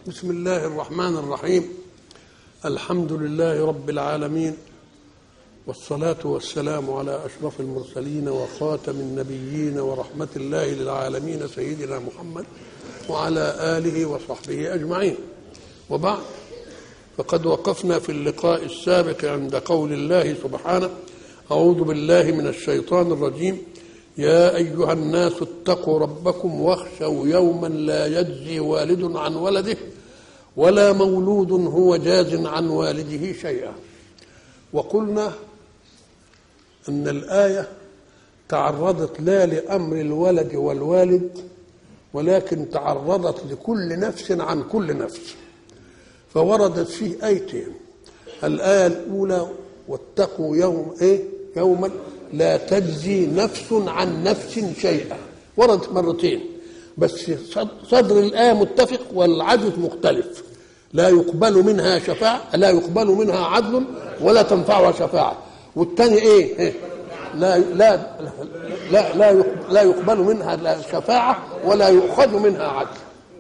بسم الله الرحمن الرحيم الحمد لله رب العالمين والصلاة والسلام على أشرف المرسلين وخاتم النبيين ورحمة الله للعالمين سيدنا محمد وعلى آله وصحبه أجمعين وبعد فقد وقفنا في اللقاء السابق عند قول الله سبحانه أعوذ بالله من الشيطان الرجيم يا أيها الناس اتقوا ربكم واخشوا يوما لا يجزي والد عن ولده ولا مولود هو جاز عن والده شيئا وقلنا ان الايه تعرضت لا لامر الولد والوالد ولكن تعرضت لكل نفس عن كل نفس فوردت فيه ايتين الايه الاولى واتقوا يوم ايه يوما لا تجزي نفس عن نفس شيئا وردت مرتين بس صدر الآية متفق والعدد مختلف لا يقبل منها شفاعة لا يقبل منها عدل ولا تنفعها شفاعة والثاني إيه؟, إيه؟ لا لا لا لا لا يقبل منها لا شفاعة ولا يؤخذ منها عدل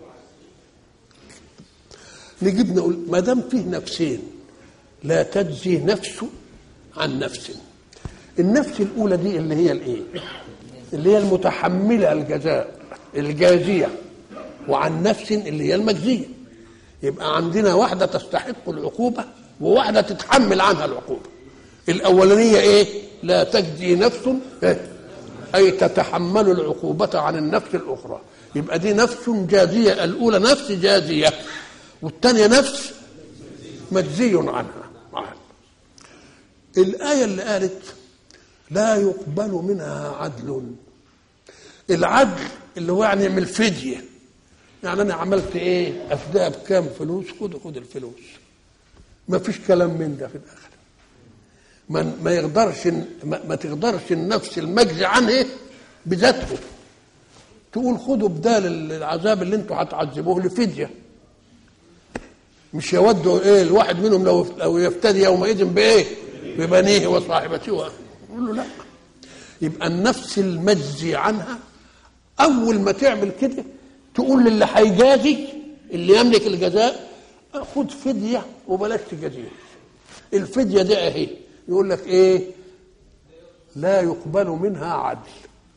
نجيب نقول ما دام فيه نفسين لا تجزي نفس عن نفس النفس الأولى دي اللي هي الإيه؟ اللي هي المتحملة الجزاء الجازية وعن نفس اللي هي المجزية يبقى عندنا واحدة تستحق العقوبة وواحدة تتحمل عنها العقوبة الأولانية إيه؟ لا تجزي نفس إيه؟ أي تتحمل العقوبة عن النفس الأخرى يبقى دي نفس جازية الأولى نفس جازية والثانية نفس مجزي عنها الآية اللي قالت لا يقبل منها عدل العدل اللي هو يعني يعمل فدية يعني أنا عملت إيه أفداء بكام فلوس خد خد الفلوس ما فيش كلام من ده في الآخر ما, ما يقدرش ما, ما تقدرش النفس المجزي عنه بذاته تقول خدوا بدال العذاب اللي انتوا هتعذبوه لفدية مش يودوا ايه الواحد منهم لو لو يفتدي يومئذ بايه؟ ببنيه وصاحبته يقول له لا يبقى النفس المجزي عنها اول ما تعمل كده تقول للي هيجازي اللي يملك الجزاء خد فديه وبلاش تجازيه الفديه دي اهي يقول لك ايه لا يقبل منها عدل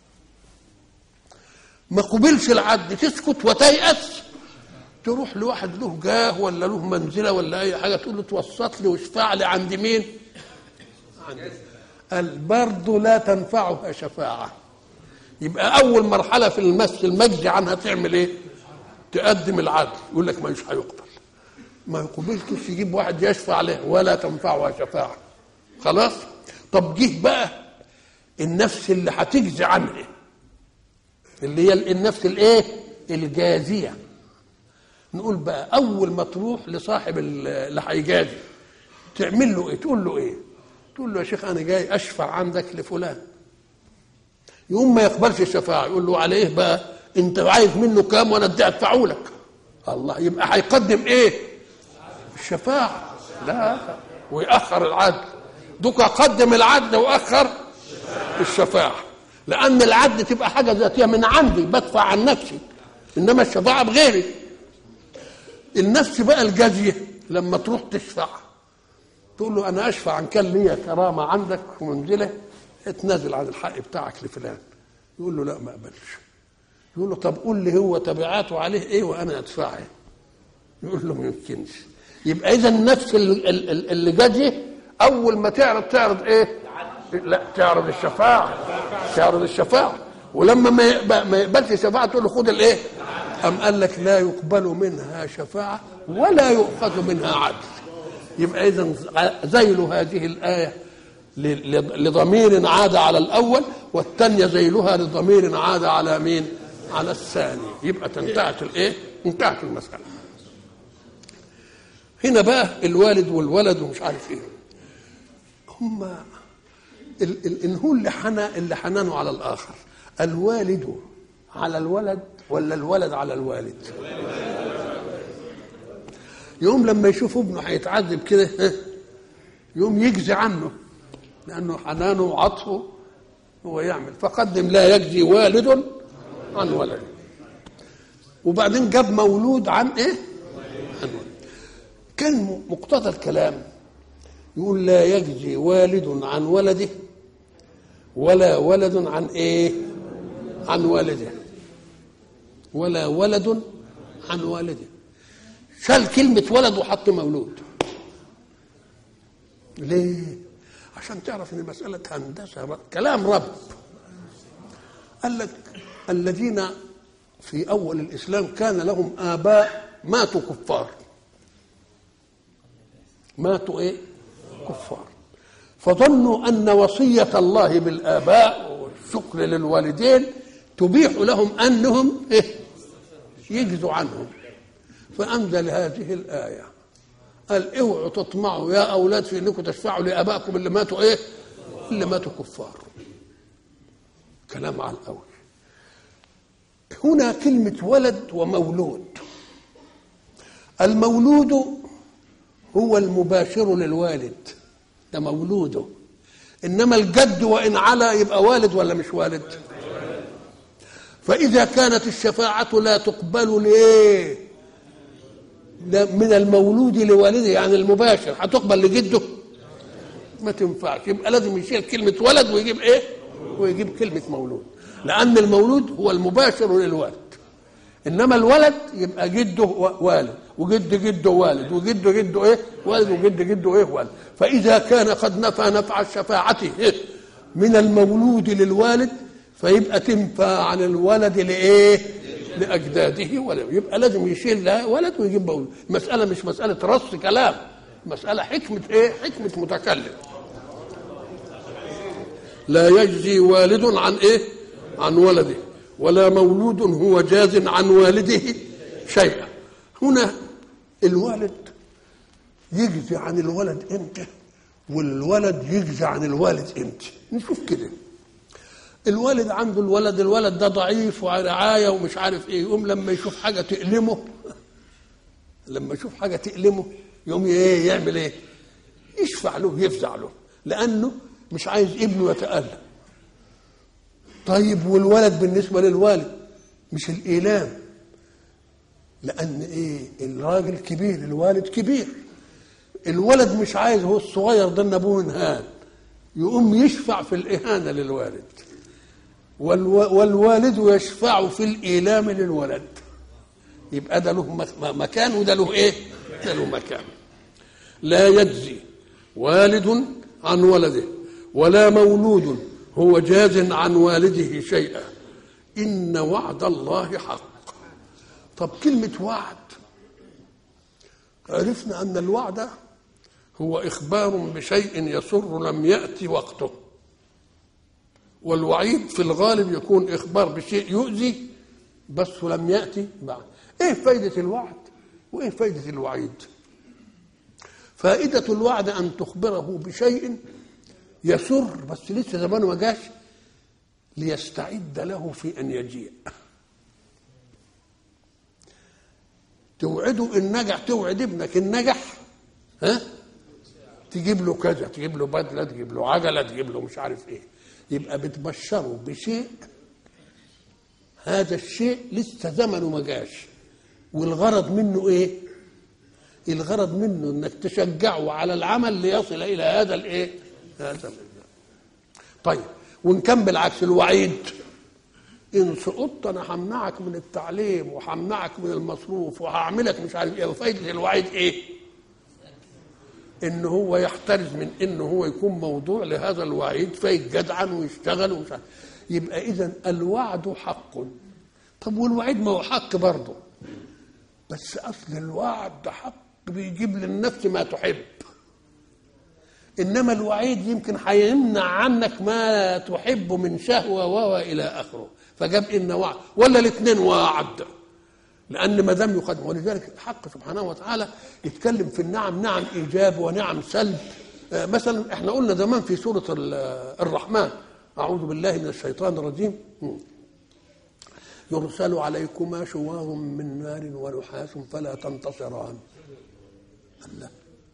ما قبلش العدل تسكت وتيأس تروح لواحد له جاه ولا له منزله ولا اي حاجه تقول له توسط لي واشفع لي عند مين؟ عند قال برضه لا تنفعها شفاعة يبقى أول مرحلة في المس المجزي عنها تعمل إيه؟ تقدم العدل يقول لك مش هيقبل ما يقبلش يجيب واحد يشفع عليه ولا تنفعها شفاعة خلاص؟ طب جه بقى النفس اللي هتجزي عنها اللي هي النفس الايه؟ الجازية نقول بقى أول ما تروح لصاحب اللي هيجازي تعمل له إيه؟ تقول له إيه؟ تقول له يا شيخ انا جاي اشفع عندك لفلان يقوم ما يقبلش الشفاعه يقول له على ايه بقى انت عايز منه كام وانا ادي ادفعه لك الله يبقى هيقدم ايه الشفاعه لا ويأخر العدل دوك قدم العدل واخر الشفاعه لان العدل تبقى حاجه ذاتيه من عندي بدفع عن نفسي انما الشفاعه بغيري النفس بقى الجازيه لما تروح تشفع تقول له انا اشفع عن كان ليا كرامه عندك ومنزله اتنازل عن الحق بتاعك لفلان يقول له لا ما اقبلش يقول له طب قول لي هو تبعاته عليه ايه وانا ادفعه يقول له ما يمكنش يبقى اذا النفس اللي جاجي اول ما تعرض تعرض ايه لا تعرض الشفاعه تعرض الشفاعه ولما ما يقبلش الشفاعه تقول له خد الايه أم قال لك لا يقبل منها شفاعة ولا يؤخذ منها عدل يبقى اذا ذيل هذه الايه لضمير عاد على الاول والثانيه ذيلها لضمير عاد على مين على الثاني يبقى انتهت الايه انتهت المساله هنا بقى الوالد والولد ومش عارف ايه هم ان هو اللي حنى اللي حنانه على الاخر الوالد على الولد ولا الولد على الوالد يوم لما يشوف ابنه هيتعذب كده يوم يجزي عنه لانه حنانه وعطفه هو يعمل فقدم لا يجزي والد عن ولد وبعدين جاب مولود عن ايه كان مقتضى الكلام يقول لا يجزي والد عن ولده ولا ولد عن ايه عن والده ولا ولد عن والده شال كلمة ولد وحط مولود ليه عشان تعرف ان مسألة هندسة كلام رب قال لك الذين في أول الإسلام كان لهم آباء ماتوا كفار ماتوا إيه كفار فظنوا أن وصية الله بالآباء والشكر للوالدين تبيح لهم أنهم إيه يجزوا عنهم فأنزل هذه الآية قال اوعوا تطمعوا يا أولاد في أنكم تشفعوا لآبائكم اللي ماتوا إيه اللي ماتوا كفار كلام على الأول هنا كلمة ولد ومولود المولود هو المباشر للوالد ده مولوده إنما الجد وإن علا يبقى والد ولا مش والد فإذا كانت الشفاعة لا تقبل ليه ده من المولود لوالده يعني المباشر هتقبل لجده ما تنفعش يبقى لازم يشيل كلمة ولد ويجيب ايه ويجيب كلمة مولود لأن المولود هو المباشر للوالد إنما الولد يبقى جده والد وجد جده والد وجد جده ايه والد وجد جده ايه والد فإذا كان قد نفى نفع الشفاعة إيه؟ من المولود للوالد فيبقى تنفع عن الولد لايه لاجداده ولا يبقى لازم يشيل لها ولد ويجيب مولود مساله مش مساله رص كلام مساله حكمه ايه حكمه متكلم لا يجزي والد عن ايه عن ولده ولا مولود هو جاز عن والده شيئا هنا الوالد يجزي عن الولد امتى والولد يجزي عن الوالد امتى نشوف كده الوالد عنده الولد الولد ده ضعيف ورعاية ومش عارف ايه يقوم لما يشوف حاجة تألمه لما يشوف حاجة تألمه يقوم ايه يعمل ايه يشفع له يفزع له لأنه مش عايز ابنه يتألم طيب والولد بالنسبة للوالد مش الإيلام لأن ايه الراجل كبير الوالد كبير الولد مش عايز هو الصغير ده ان ابوه انهان يقوم يشفع في الإهانة للوالد والوالد يشفع في الإيلام للولد يبقى ده له مكان وده له ايه ده له مكان لا يجزي والد عن ولده ولا مولود هو جاز عن والده شيئا إن وعد الله حق طب كلمة وعد عرفنا أن الوعد هو إخبار بشيء يسر لم يأتي وقته والوعيد في الغالب يكون إخبار بشيء يؤذي بس لم يأتي بعد إيه فايدة الوعد وإيه فايدة الوعيد فائدة الوعد أن تخبره بشيء يسر بس لسه زمانه ما جاش ليستعد له في أن يجيء توعده إن نجح توعد ابنك إن نجح ها تجيب له كذا تجيب له بدله تجيب له عجله تجيب له مش عارف ايه يبقى بتبشره بشيء هذا الشيء لسه زمنه ما جاش والغرض منه ايه الغرض منه انك تشجعه على العمل ليصل الى هذا الايه هذا طيب ونكمل عكس الوعيد ان سقطت انا همنعك من التعليم وهمنعك من المصروف وهعملك مش عارف ايه وفايده الوعيد ايه ان هو يحترز من ان هو يكون موضوع لهذا الوعيد فيتجدعن ويشتغل ومش عارف يبقى اذا الوعد حق طب والوعيد ما هو حق برضه بس اصل الوعد حق بيجيب للنفس ما تحب انما الوعيد يمكن هيمنع عنك ما تحب من شهوه و الى اخره فجاب ان وعد ولا الاثنين وعد لان ما دام يقدم ولذلك الحق سبحانه وتعالى يتكلم في النعم نعم ايجاب ونعم سلب آه مثلا احنا قلنا زمان في سوره الرحمن اعوذ بالله من الشيطان الرجيم يرسل عليكما شواظ من نار ونحاس فلا تنتصران الله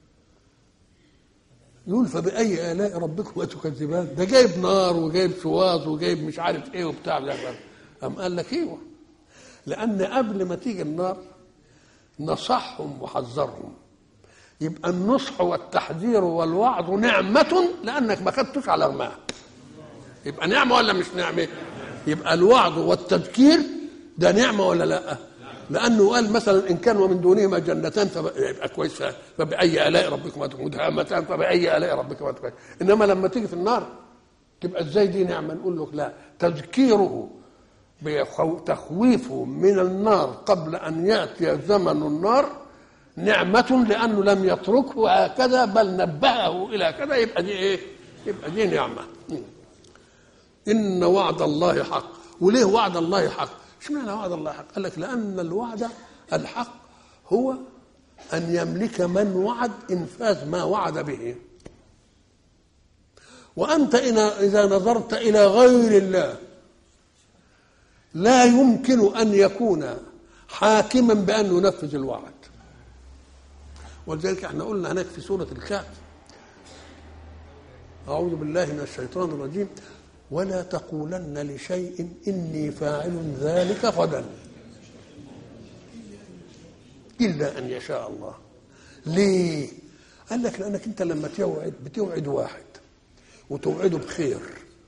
يقول فبأي آلاء ربكما تكذبان ده جايب نار وجايب شواظ وجايب مش عارف ايه وبتاع أم قال لك ايوه لأن قبل ما تيجي النار نصحهم وحذرهم يبقى النصح والتحذير والوعظ نعمة لأنك ما خدتوش على رماها يبقى نعمة ولا مش نعمة يبقى الوعظ والتذكير ده نعمة ولا لا لأنه قال مثلا إن كانوا من دونهما جنتان فيبقى كويس فبأي آلاء ربكما مدهامتان فبأي آلاء ربكما تكون إنما لما تيجي في النار تبقى ازاي دي نعمة نقول له لا تذكيره تخويفه من النار قبل أن يأتي زمن النار نعمة لأنه لم يتركه هكذا بل نبهه إلى كذا يبقى دي إيه؟ يبقى دي نعمة إن وعد الله حق وليه وعد الله حق؟ اشمعنى وعد الله حق؟ قال لك لأن الوعد الحق هو أن يملك من وعد إنفاذ ما وعد به وأنت إذا نظرت إلى غير الله لا يمكن أن يكون حاكما بأن ينفذ الوعد ولذلك احنا قلنا هناك في سورة الكهف أعوذ بالله من الشيطان الرجيم ولا تقولن لشيء إني فاعل ذلك غدا إلا أن يشاء الله ليه؟ قال لك لأنك أنت لما توعد بتوعد واحد وتوعده بخير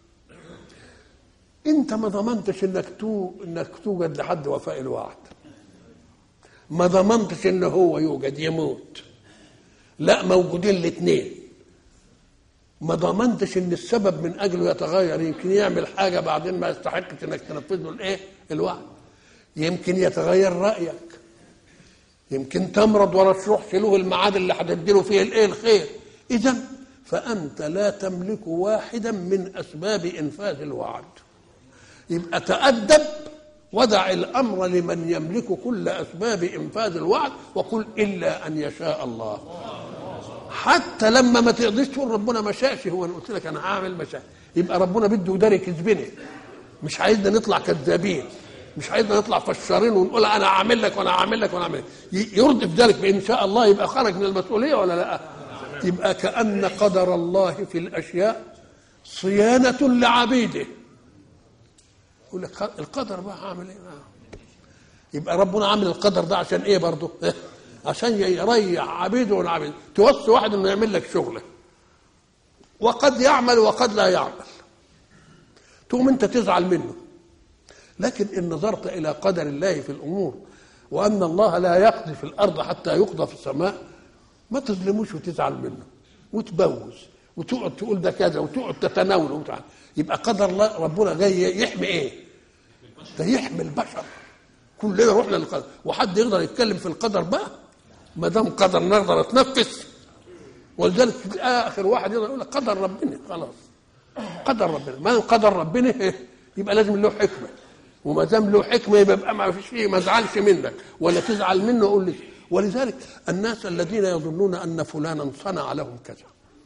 انت ما ضمنتش انك تو انك توجد لحد وفاء الوعد ما ضمنتش ان هو يوجد يموت لا موجودين الاثنين ما ضمنتش ان السبب من اجله يتغير يمكن يعمل حاجه بعدين ما يستحقش انك تنفذ له الايه الوعد يمكن يتغير رايك يمكن تمرض ولا تروح له الميعاد اللي هتديله فيه الايه الخير اذا فانت لا تملك واحدا من اسباب انفاذ الوعد يبقى تأدب ودع الأمر لمن يملك كل أسباب إنفاذ الوعد وقل إلا أن يشاء الله حتى لما ما تقدرش تقول ربنا ما شاءش هو أنا قلت لك أنا هعمل ما شاء يبقى ربنا بده يداري كذبنا مش عايزنا نطلع كذابين مش عايزنا نطلع فشارين ونقول انا هعمل لك وانا هعمل لك وانا هعمل لك يردف ذلك بان شاء الله يبقى خرج من المسؤوليه ولا لا؟ يبقى كان قدر الله في الاشياء صيانه لعبيده يقول لك القدر بقى هعمل ايه بقى يبقى ربنا عامل القدر ده عشان ايه برضه عشان يريح عبيده والعبيد توصي واحد انه يعمل لك شغله وقد يعمل وقد لا يعمل تقوم انت تزعل منه لكن ان نظرت الى قدر الله في الامور وان الله لا يقضي في الارض حتى يقضى في السماء ما تظلموش وتزعل منه وتبوز وتقعد تقول ده كذا وتقعد تتناول وتعال. يبقى قدر الله ربنا جاي يحمي ايه؟ ده يحمي البشر كلنا رحنا للقدر وحد يقدر يتكلم في القدر بقى ما دام قدر نقدر نتنفس ولذلك اخر واحد يقدر يقول لك قدر ربنا خلاص قدر ربنا ما قدر ربنا يبقى لازم له حكمه وما دام له حكمه يبقى ما فيش فيه ما ازعلش منك ولا تزعل منه قول لي ولذلك الناس الذين يظنون ان فلانا صنع لهم كذا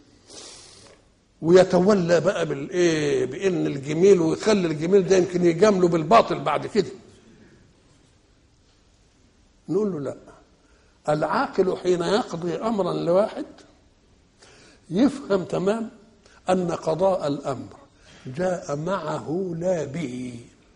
ويتولى بقى بالايه بان الجميل ويخلي الجميل ده يمكن يجامله بالباطل بعد كده نقول له لا العاقل حين يقضي امرا لواحد يفهم تمام ان قضاء الامر جاء معه لا به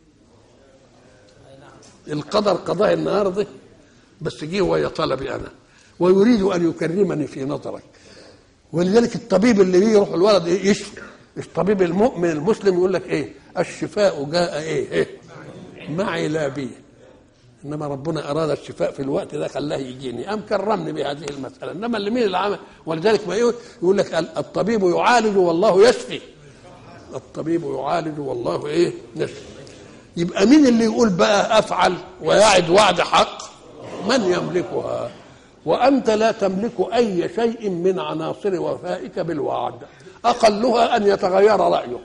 القدر قضاء النهارده بس جه ويا طلبي انا ويريد ان يكرمني في نظرك ولذلك الطبيب اللي بيجي يروح الولد يشفي الطبيب المؤمن المسلم يقول لك ايه الشفاء جاء ايه, إيه؟ معي لا بي انما ربنا اراد الشفاء في الوقت ده خلاه يجيني ام كرمني بهذه المساله انما اللي مين اللي عمل ولذلك ما يقول لك الطبيب يعالج والله يشفي الطبيب يعالج والله ايه يشفي يبقى مين اللي يقول بقى افعل ويعد وعد حق من يملكها وأنت لا تملك أي شيء من عناصر وفائك بالوعد أقلها أن يتغير رأيك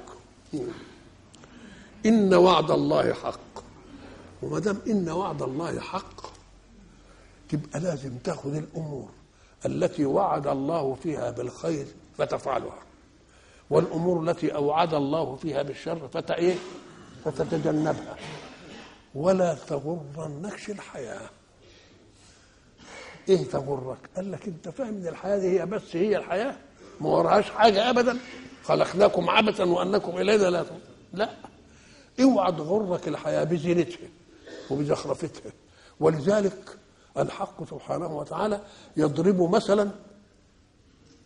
إن وعد الله حق وما دام إن وعد الله حق تبقى لازم تاخذ الأمور التي وعد الله فيها بالخير فتفعلها والأمور التي أوعد الله فيها بالشر فت إيه؟ فتتجنبها ولا تغرنكش الحياه ايه تغرك؟ قال لك انت فاهم ان الحياه دي هي بس هي الحياه ما وراهاش حاجه ابدا خلقناكم عبثا وانكم الينا لا لا اوعى تغرك الحياه بزينتها وبزخرفتها ولذلك الحق سبحانه وتعالى يضرب مثلا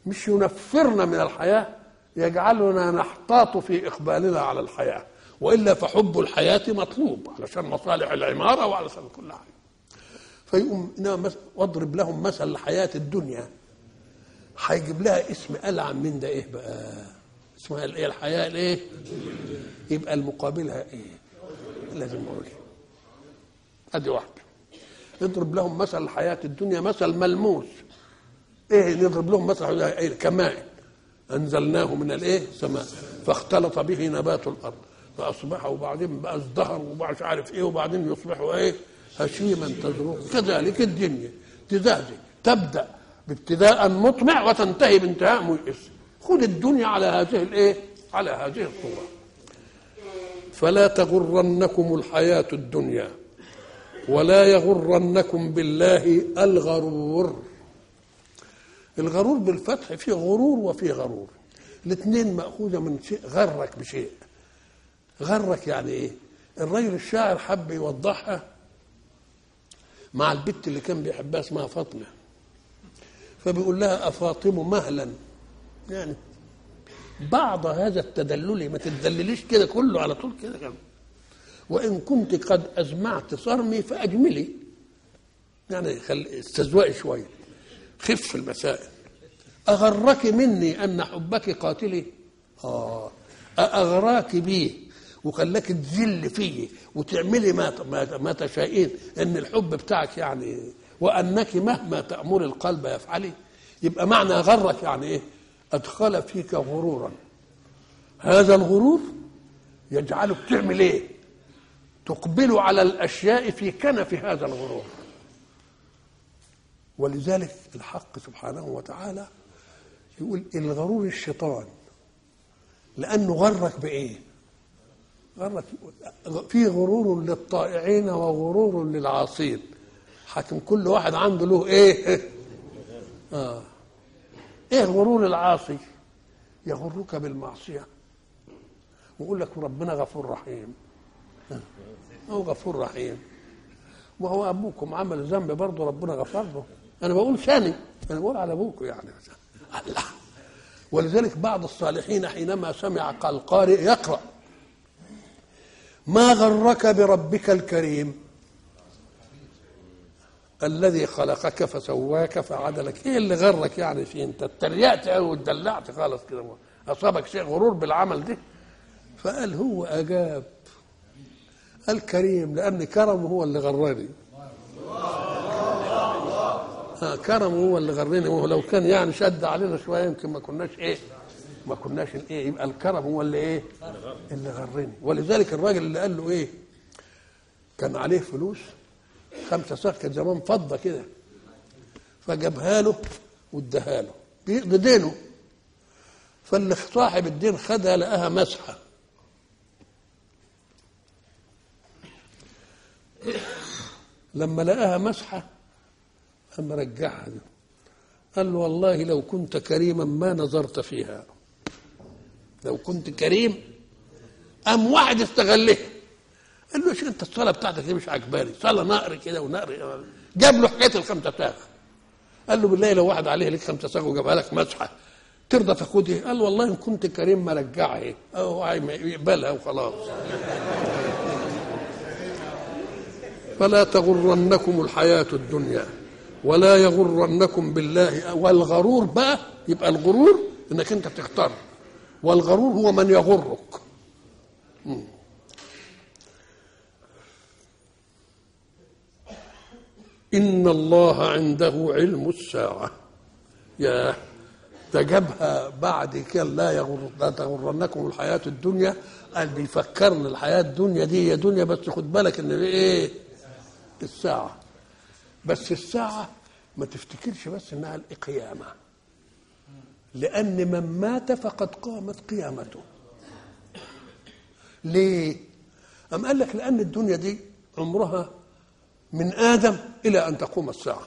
مش ينفرنا من الحياة يجعلنا نحتاط في إقبالنا على الحياة وإلا فحب الحياة مطلوب علشان مصالح العمارة وعلشان كل حاجة فيقوم واضرب لهم مثل الحياة الدنيا هيجيب لها اسم ألعن من ده إيه بقى اسمها الايه الحياة الايه يبقى المقابلها ايه لازم نقول ادي واحده نضرب لهم مثل الحياة الدنيا مثل ملموس ايه نضرب لهم مثل إيه؟ كماء انزلناه من الايه سماء فاختلط به نبات الارض فاصبح وبعدين بقى ازدهر ومش عارف ايه وبعدين يصبحوا ايه هشيما تذروه كذلك الدنيا تزهزه تبدا بابتداء مطمع وتنتهي بانتهاء ميئس خذ الدنيا على هذه الايه على هذه الصوره فلا تغرنكم الحياه الدنيا ولا يغرنكم بالله الغرور الغرور بالفتح فيه غرور وفيه غرور الاثنين مأخوذة من شيء غرك بشيء غرك يعني ايه الرجل الشاعر حب يوضحها مع البت اللي كان بيحبها اسمها فاطمة فبيقول لها أفاطم مهلا يعني بعض هذا التدلل ما تدلليش كده كله على طول كده كده وإن كنت قد أزمعت صرمي فأجملي يعني خل... استزوقي شوية خف المسائل أغرك مني أن حبك قاتلي آه أغراك بي وخلاك تذل فيه وتعملي ما ما, ما تشائين ان الحب بتاعك يعني وانك مهما تامر القلب يفعلي يبقى معنى غرك يعني ايه؟ ادخل فيك غرورا هذا الغرور يجعلك تعمل ايه؟ تقبل على الاشياء في كنف هذا الغرور ولذلك الحق سبحانه وتعالى يقول الغرور الشيطان لانه غرك بايه؟ غرك في غرور للطائعين وغرور للعاصين حاكم كل واحد عنده له ايه آه. ايه غرور العاصي يغرك بالمعصيه ويقول لك ربنا غفور رحيم هو غفور رحيم وهو ابوكم عمل ذنب برضه ربنا غفر له انا بقول ثاني انا بقول على ابوكم يعني الله ولذلك بعض الصالحين حينما سمع القارئ يقرأ ما غرك بربك الكريم الذي خلقك فسواك فعدلك ايه اللي غرك يعني فيه انت اتريقت او اتدلعت خالص كده اصابك شيء غرور بالعمل ده فقال هو اجاب الكريم لان كرمه هو اللي غرني آه كرمه هو اللي غرني ولو كان يعني شد علينا شويه يمكن ما كناش ايه ما كناش ايه يبقى الكرم هو اللي ايه اللي غرني ولذلك الراجل اللي قال له ايه كان عليه فلوس خمسة صاغ كان زمان فضة كده فجابها له واداها له بيقضي دينه فاللي صاحب الدين خدها لقاها مسحة لما لقاها مسحة قام رجعها دي. قال له والله لو كنت كريما ما نظرت فيها لو كنت كريم قام واحد استغلها قال له شو انت الصلاه بتاعتك دي مش عجباني صلاه نقر كده ونقر جاب له حكايه الخمسه ساغ قال له بالله لو واحد عليه لك خمسه ساغ وجابها لك مسحه ترضى تاخدها قال والله ان كنت كريم ما رجعها او يقبلها وخلاص فلا تغرنكم الحياه الدنيا ولا يغرنكم بالله والغرور بقى يبقى الغرور انك انت تختار والغرور هو من يغرك إن الله عنده علم الساعة يا ده جابها بعد كده لا يغر لا تغرنكم الحياة الدنيا قال بيفكرنا الحياة الدنيا دي هي دنيا بس خد بالك إن دي إيه الساعة بس الساعة ما تفتكرش بس إنها القيامة لأن من مات فقد قامت قيامته ليه؟ أم قال لك لأن الدنيا دي عمرها من آدم إلى أن تقوم الساعة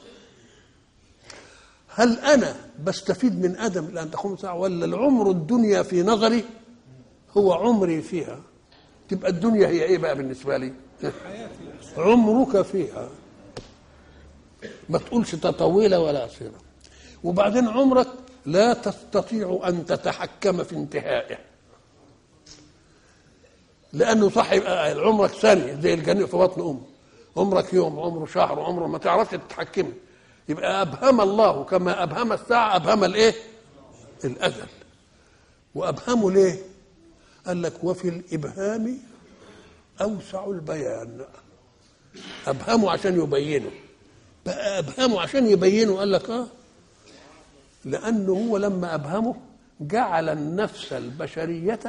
هل أنا بستفيد من آدم إلى أن تقوم الساعة ولا العمر الدنيا في نظري هو عمري فيها تبقى الدنيا هي إيه بقى بالنسبة لي عمرك فيها ما تقولش طويلة ولا قصيرة وبعدين عمرك لا تستطيع أن تتحكم في انتهائه لأنه صح يبقى عمرك ثانية زي الجنين في بطن أمه عمرك يوم عمره شهر عمره ما تعرفش تتحكمه يبقى أبهم الله كما أبهم الساعة أبهم الإيه؟ الأجل وأبهمه ليه؟ قال لك وفي الإبهام أوسع البيان أبهمه عشان يبينه بقى أبهمه عشان يبينه قال لك آه لأنه هو لما أبهمه جعل النفس البشرية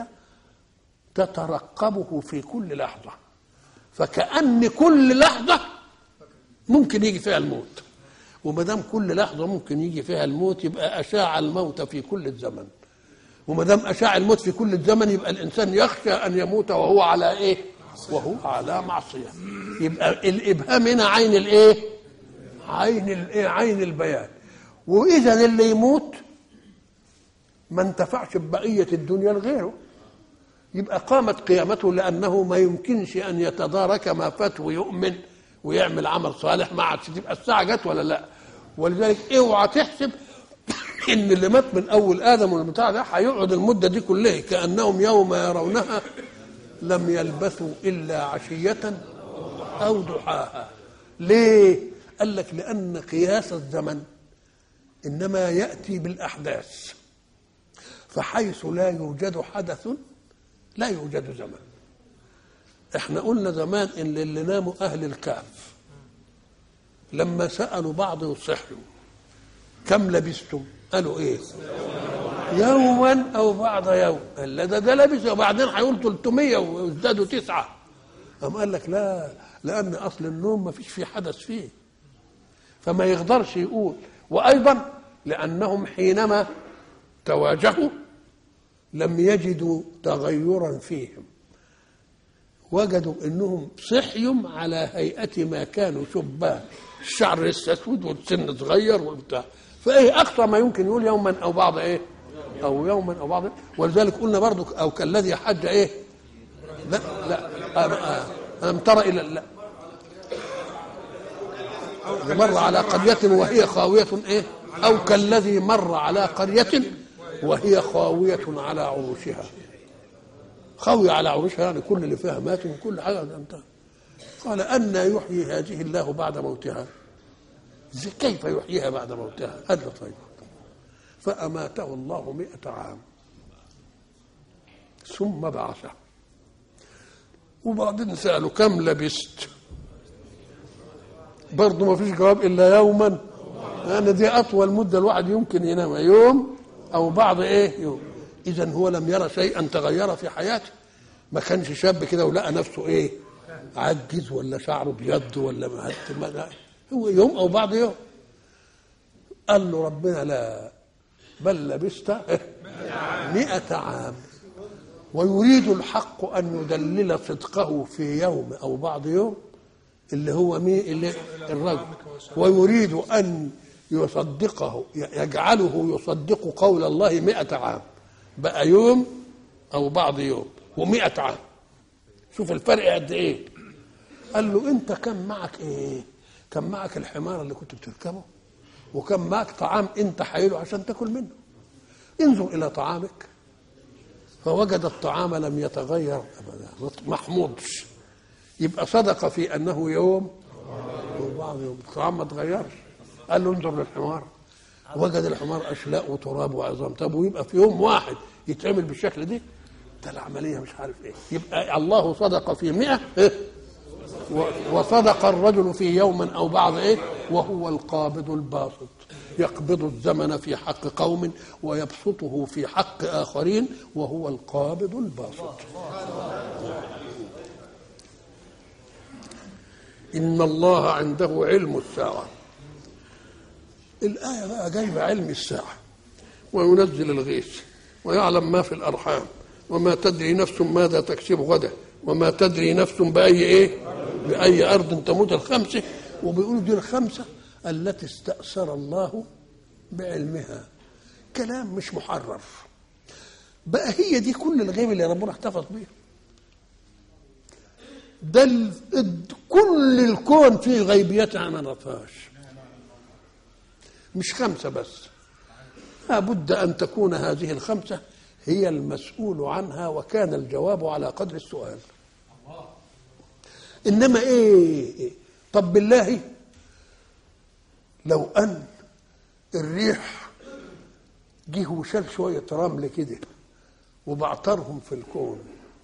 تترقبه في كل لحظة فكأن كل لحظة ممكن يجي فيها الموت وما دام كل لحظة ممكن يجي فيها الموت يبقى أشاع الموت في كل الزمن وما دام أشاع الموت في كل الزمن يبقى الإنسان يخشى أن يموت وهو على إيه؟ وهو على معصية يبقى الإبهام هنا عين الإيه؟ عين الإيه؟ عين البيان وإذا اللي يموت ما انتفعش ببقية الدنيا لغيره يبقى قامت قيامته لأنه ما يمكنش أن يتدارك ما فات ويؤمن ويعمل عمل صالح ما عادش تبقى الساعة جت ولا لا ولذلك اوعى تحسب ان اللي مات من اول ادم والبتاع ده هيقعد المده دي كلها كانهم يوم يرونها لم يلبثوا الا عشيه او ضحاها ليه قال لك لان قياس الزمن انما ياتي بالاحداث فحيث لا يوجد حدث لا يوجد زمن احنا قلنا زمان ان اللي ناموا اهل الكهف لما سالوا بعض وصحوا كم لبستم قالوا ايه يوما او بعض يوم قال لا ده ده لبس وبعدين هيقول 300 وازدادوا تسعه قام قال لك لا لان اصل النوم ما فيش فيه حدث فيه فما يقدرش يقول وايضا لانهم حينما تواجهوا لم يجدوا تغيرا فيهم وجدوا انهم صحيهم على هيئه ما كانوا شبان الشعر لسه اسود والسن صغير وبتاع فايه اقصى ما يمكن يقول يوما او بعض ايه او يوما او بعض ولذلك قلنا برضو او كالذي حج ايه لا لا ألم ترى إلى لا مر على قرية وهي خاوية إيه أو كالذي مر على قرية وهي خاوية على عروشها خاوية على عروشها يعني كل اللي فيها مات وكل حاجة انتهى قال أن يحيي هذه الله بعد موتها زي كيف يحييها بعد موتها قال له طيب فأماته الله مئة عام ثم بعثه وبعدين سأله كم لبست برضه ما فيش جواب إلا يوما لأن دي أطول مدة الواحد يمكن ينام يوم أو بعض إيه يوم إذا هو لم يرى شيئا تغير في حياته ما كانش شاب كده ولقى نفسه إيه عجز ولا شعره ابيض ولا ما هو يوم أو بعض يوم قال له ربنا لا بل لبست مئة عام ويريد الحق أن يدلل صدقه في يوم أو بعض يوم اللي هو مين اللي الرجل ويريد أن يصدقه يجعله يصدق قول الله مئة عام بقى يوم أو بعض يوم ومئة عام شوف الفرق قد إيه قال له أنت كان معك إيه كان معك الحمار اللي كنت بتركبه وكان معك طعام أنت حايله عشان تاكل منه انظر إلى طعامك فوجد الطعام لم يتغير ابدا ما حمضش يبقى صدق في انه يوم وبعض يوم الطعام ما اتغيرش قال له انظر للحمار وجد الحمار اشلاء وتراب وعظام طب ويبقى في يوم واحد يتعمل بالشكل ده ده العمليه مش عارف ايه يبقى الله صدق في مئة إيه؟ وصدق الرجل في يوم او بعض ايه وهو القابض الباسط يقبض الزمن في حق قوم ويبسطه في حق آخرين وهو القابض الباسط إن الله عنده علم الساعة الآية بقى جايبة علم الساعة وينزل الغيث ويعلم ما في الأرحام وما تدري نفس ماذا تكسب غدا وما تدري نفس بأي إيه بأي أرض تموت الخمسة وبيقولوا دي الخمسة التي استأثر الله بعلمها كلام مش محرف بقى هي دي كل الغيب اللي ربنا احتفظ بيه ده كل الكون فيه غيبيات ما نعرفهاش مش خمسة بس لا بد أن تكون هذه الخمسة هي المسؤول عنها وكان الجواب على قدر السؤال إنما إيه طب بالله لو أن الريح جه وشال شوية رمل كده وبعترهم في الكون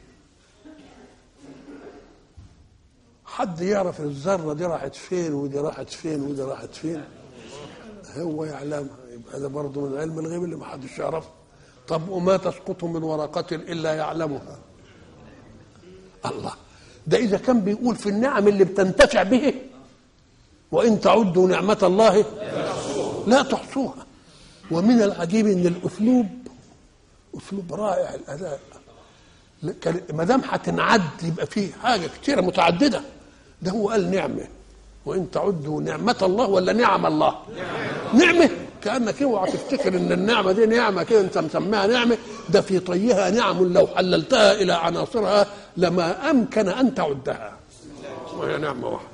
حد يعرف الذرة دي راحت فين ودي راحت فين ودي راحت فين هو يعلمها يبقى ده برضه من علم الغيب اللي ما حدش يعرفه طب وما تسقط من ورقة إلا يعلمها الله ده إذا كان بيقول في النعم اللي بتنتفع به وإن تعدوا نعمة الله لا تحصوها ومن العجيب ان الاسلوب اسلوب رائع الاداء ما دام هتنعد يبقى فيه حاجه كتيره متعدده ده هو قال نعمه وان تعدوا نعمه الله ولا نعم الله نعمه كانك اوعى تفتكر ان النعمه دي نعمه كده انت مسميها نعمه ده في طيها نعم لو حللتها الى عناصرها لما امكن ان تعدها وهي نعمه واحده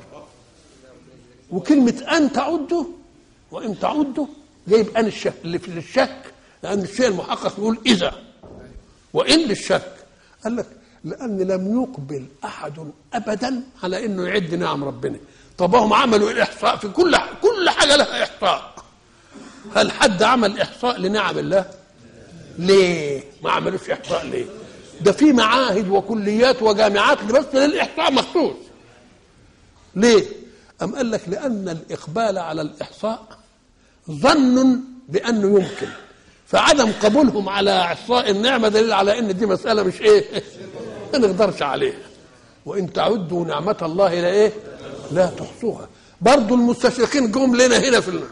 وكلمه ان تعدوا وان تعدوا جايب ان الشك اللي في الشك لان الشيء المحقق يقول اذا وان للشك قال لك لان لم يقبل احد ابدا على انه يعد نعم ربنا طب هم عملوا الاحصاء في كل كل حاجه لها احصاء هل حد عمل احصاء لنعم الله ليه ما عملوش احصاء ليه ده في معاهد وكليات وجامعات بس للاحصاء مخصوص ليه ام قال لك لان الاقبال على الاحصاء ظن بانه يمكن فعدم قبولهم على احصاء النعمه دليل على ان دي مساله مش ايه ما نقدرش عليها وان تعدوا نعمه الله لا ايه لا تحصوها برضه المستشرقين جم لنا هنا في النعمة.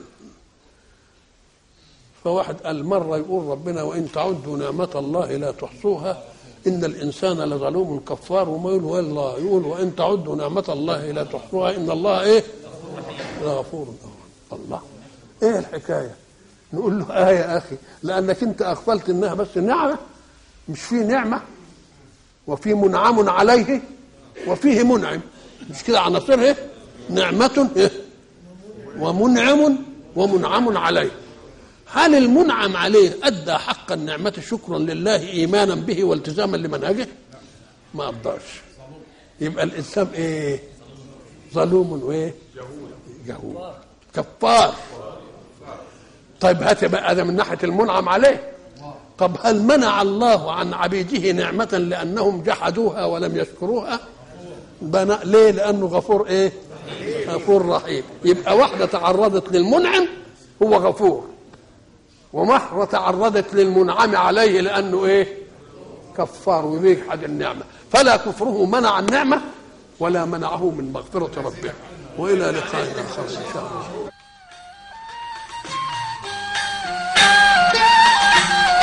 فواحد قال مره يقول ربنا وان تعدوا نعمه الله لا تحصوها ان الانسان لظلوم كفار وما يقول والله يقول وان تعدوا نعمه الله لا تحصوها ان الله ايه لغفور الله ايه الحكايه نقول له اه يا اخي لانك انت اغفلت انها بس نعمه مش في نعمه وفي منعم عليه وفيه منعم مش كده عناصره نعمة إيه؟ ومنعم ومنعم عليه هل المنعم عليه أدى حق النعمة شكرا لله إيمانا به والتزاما لمنهجه ما أقدرش يبقى الإنسان إيه ظلوم وإيه جهول كفار طيب هات بقى هذا من ناحيه المنعم عليه طب هل منع الله عن عبيده نعمة لأنهم جحدوها ولم يشكروها بنا ليه لأنه غفور إيه غفور رحيم يبقى واحدة تعرضت للمنعم هو غفور ومحرة تعرضت للمنعم عليه لأنه إيه كفار ويجحد النعمة فلا كفره منع النعمة ولا منعه من مغفرة ربه وإلى لقاء آخر إن شاء الله